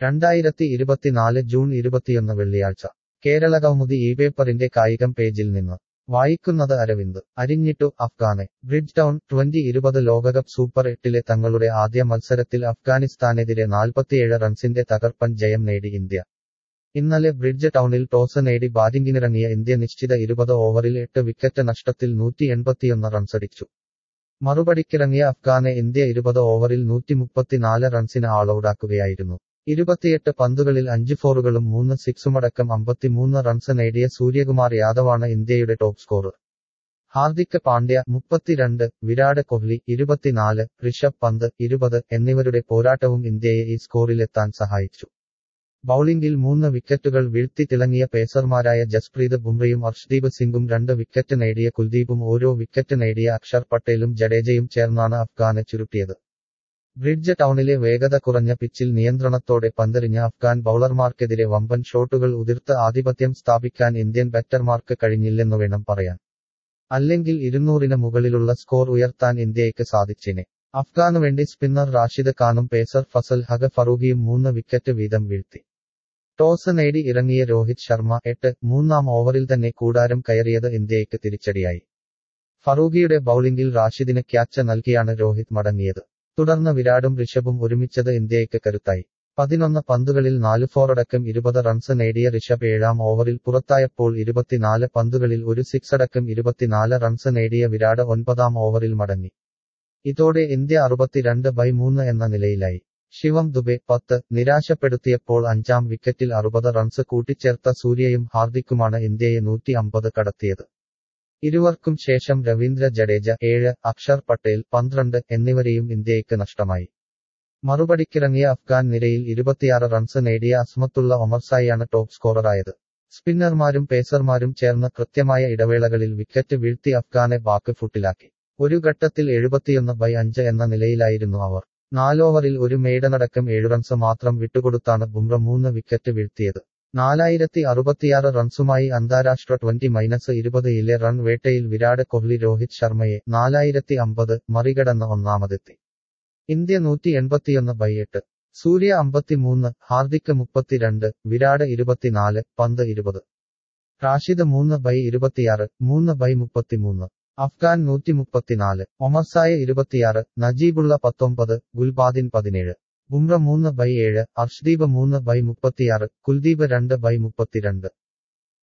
രണ്ടായിരത്തി ഇരുപത്തിനാല് ജൂൺ ഇരുപത്തിയൊന്ന് വെള്ളിയാഴ്ച കേരള കൗമുദി ഈ പേപ്പറിന്റെ കായികം പേജിൽ നിന്ന് വായിക്കുന്നത് അരവിന്ദ് അരിഞ്ഞിട്ടു അഫ്ഗാനെ ബ്രിഡ്ജ് ടൗൺ ട്വന്റി ഇരുപത് ലോകകപ്പ് സൂപ്പർ എട്ടിലെ തങ്ങളുടെ ആദ്യ മത്സരത്തിൽ അഫ്ഗാനിസ്ഥാനെതിരെ നാൽപ്പത്തിയേഴ് റൺസിന്റെ തകർപ്പൻ ജയം നേടി ഇന്ത്യ ഇന്നലെ ബ്രിഡ്ജ് ടൗണിൽ ടോസ് നേടി ബാറ്റിംഗിനിറങ്ങിയ ഇന്ത്യ നിശ്ചിത ഇരുപത് ഓവറിൽ എട്ട് വിക്കറ്റ് നഷ്ടത്തിൽ നൂറ്റി എൺപത്തിയൊന്ന് റൺസടിച്ചു മറുപടിക്കിറങ്ങിയ അഫ്ഗാനെ ഇന്ത്യ ഇരുപത് ഓവറിൽ നൂറ്റിമുപ്പത്തിനാല് റൺസിന് ആളൌടാക്കുകയായിരുന്നു ഇരുപത്തിയെട്ട് പന്തുകളിൽ അഞ്ച് ഫോറുകളും മൂന്ന് സിക്സുമടക്കം അമ്പത്തിമൂന്ന് റൺസ് നേടിയ സൂര്യകുമാർ യാദവാണ് ഇന്ത്യയുടെ ടോപ്പ് സ്കോറർ ഹാർദിക് പാണ്ഡ്യ മുപ്പത്തിരണ്ട് വിരാട് കോഹ്ലി ഇരുപത്തിനാല് ഋഷഭ് പന്ത് ഇരുപത് എന്നിവരുടെ പോരാട്ടവും ഇന്ത്യയെ ഈ സ്കോറിലെത്താൻ സഹായിച്ചു ബൌളിംഗിൽ മൂന്ന് വിക്കറ്റുകൾ വീഴ്ത്തി തിളങ്ങിയ പേസർമാരായ ജസ്പ്രീത് ബുംറയും അർഷ്ദീപ് സിംഗും രണ്ട് വിക്കറ്റ് നേടിയ കുൽദീപും ഓരോ വിക്കറ്റ് നേടിയ അക്ഷർ പട്ടേലും ജഡേജയും ചേർന്നാണ് അഫ്ഗാനെ ചുരുട്ടിയത് ബ്രിഡ്ജ് ടൗണിലെ വേഗത കുറഞ്ഞ പിച്ചിൽ നിയന്ത്രണത്തോടെ പന്തെറിഞ്ഞ അഫ്ഗാൻ ബൌളർമാർക്കെതിരെ വമ്പൻ ഷോട്ടുകൾ ഉതിർത്ത് ആധിപത്യം സ്ഥാപിക്കാൻ ഇന്ത്യൻ ബാറ്റർമാർക്ക് കഴിഞ്ഞില്ലെന്നു വേണം പറയാൻ അല്ലെങ്കിൽ ഇരുന്നൂറിന് മുകളിലുള്ള സ്കോർ ഉയർത്താൻ ഇന്ത്യയ്ക്ക് സാധിച്ചേനെ അഫ്ഗാനു വേണ്ടി സ്പിന്നർ റാഷിദ് ഖാനും പേസർ ഫസൽ ഹഗ ഫറൂഖിയും മൂന്ന് വിക്കറ്റ് വീതം വീഴ്ത്തി ടോസ് നേടി ഇറങ്ങിയ രോഹിത് ശർമ്മ എട്ട് മൂന്നാം ഓവറിൽ തന്നെ കൂടാരം കയറിയത് ഇന്ത്യയ്ക്ക് തിരിച്ചടിയായി ഫറൂഖിയുടെ ബൌളിംഗിൽ റാഷിദിന് ക്യാച്ച് നൽകിയാണ് രോഹിത് മടങ്ങിയത് തുടർന്ന് വിരാടും ഋഷഭും ഒരുമിച്ചത് ഇന്ത്യയ്ക്ക് കരുത്തായി പതിനൊന്ന് പന്തുകളിൽ നാല് ഫോറടക്കം ഇരുപത് റൺസ് നേടിയ ഋഷഭ് ഏഴാം ഓവറിൽ പുറത്തായപ്പോൾ ഇരുപത്തിനാല് പന്തുകളിൽ ഒരു സിക്സടക്കം ഇരുപത്തിനാല് റൺസ് നേടിയ വിരാട് ഒൻപതാം ഓവറിൽ മടങ്ങി ഇതോടെ ഇന്ത്യ അറുപത്തിരണ്ട് ബൈ മൂന്ന് എന്ന നിലയിലായി ശിവം ദുബെ പത്ത് നിരാശപ്പെടുത്തിയപ്പോൾ അഞ്ചാം വിക്കറ്റിൽ അറുപത് റൺസ് കൂട്ടിച്ചേർത്ത സൂര്യയും ഹാർദിക്കുമാണ് ഇന്ത്യയെ നൂറ്റി അമ്പത് കടത്തിയത് ഇരുവർക്കും ശേഷം രവീന്ദ്ര ജഡേജ ഏഴ് അക്ഷർ പട്ടേൽ പന്ത്രണ്ട് എന്നിവരെയും ഇന്ത്യയ്ക്ക് നഷ്ടമായി മറുപടിക്കിറങ്ങിയ അഫ്ഗാൻ നിരയിൽ ഇരുപത്തിയാറ് റൺസ് നേടിയ അസ്മത്തുള്ള ഒമർസായിയാണ് ടോപ്പ് സ്കോററായത് സ്പിന്നർമാരും പേസർമാരും ചേർന്ന് കൃത്യമായ ഇടവേളകളിൽ വിക്കറ്റ് വീഴ്ത്തി അഫ്ഗാനെ ബാക്ക് ഫുട്ടിലാക്കി ഒരു ഘട്ടത്തിൽ എഴുപത്തിയൊന്ന് ബൈ അഞ്ച് എന്ന നിലയിലായിരുന്നു അവർ നാലോവറിൽ ഒരു മെയ്ഡനടക്കം ഏഴു റൺസ് മാത്രം വിട്ടുകൊടുത്താണ് ബുംറ മൂന്ന് വിക്കറ്റ് വീഴ്ത്തിയത് നാലായിരത്തി അറുപത്തിയാറ് റൺസുമായി അന്താരാഷ്ട്ര ട്വന്റി മൈനസ് ഇരുപതിലെ റൺ വേട്ടയിൽ വിരാട് കോഹ്ലി രോഹിത് ശർമ്മയെ നാലായിരത്തി അമ്പത് മറികടന്ന് ഒന്നാമതെത്തി ഇന്ത്യ നൂറ്റി എൺപത്തിയൊന്ന് ബൈ എട്ട് സൂര്യ അമ്പത്തിമൂന്ന് ഹാർദിക് മുപ്പത്തിരണ്ട് വിരാട് ഇരുപത്തിനാല് പന്ത് ഇരുപത് റാഷിദ് മൂന്ന് ബൈ ഇരുപത്തിയാറ് മൂന്ന് ബൈ മുപ്പത്തിമൂന്ന് അഫ്ഗാൻ നൂറ്റി മുപ്പത്തിനാല് ഒമർസായ ഇരുപത്തിയാറ് നജീബുള്ള പത്തൊമ്പത് ഗുൽബാദിൻ പതിനേഴ് ബുംറ മൂന്ന് ബൈ ഏഴ് അർഷ്ദീപ് മൂന്ന് ബൈ മുപ്പത്തിയാറ് കുൽദീപ് രണ്ട് ബൈ മുപ്പത്തിരണ്ട്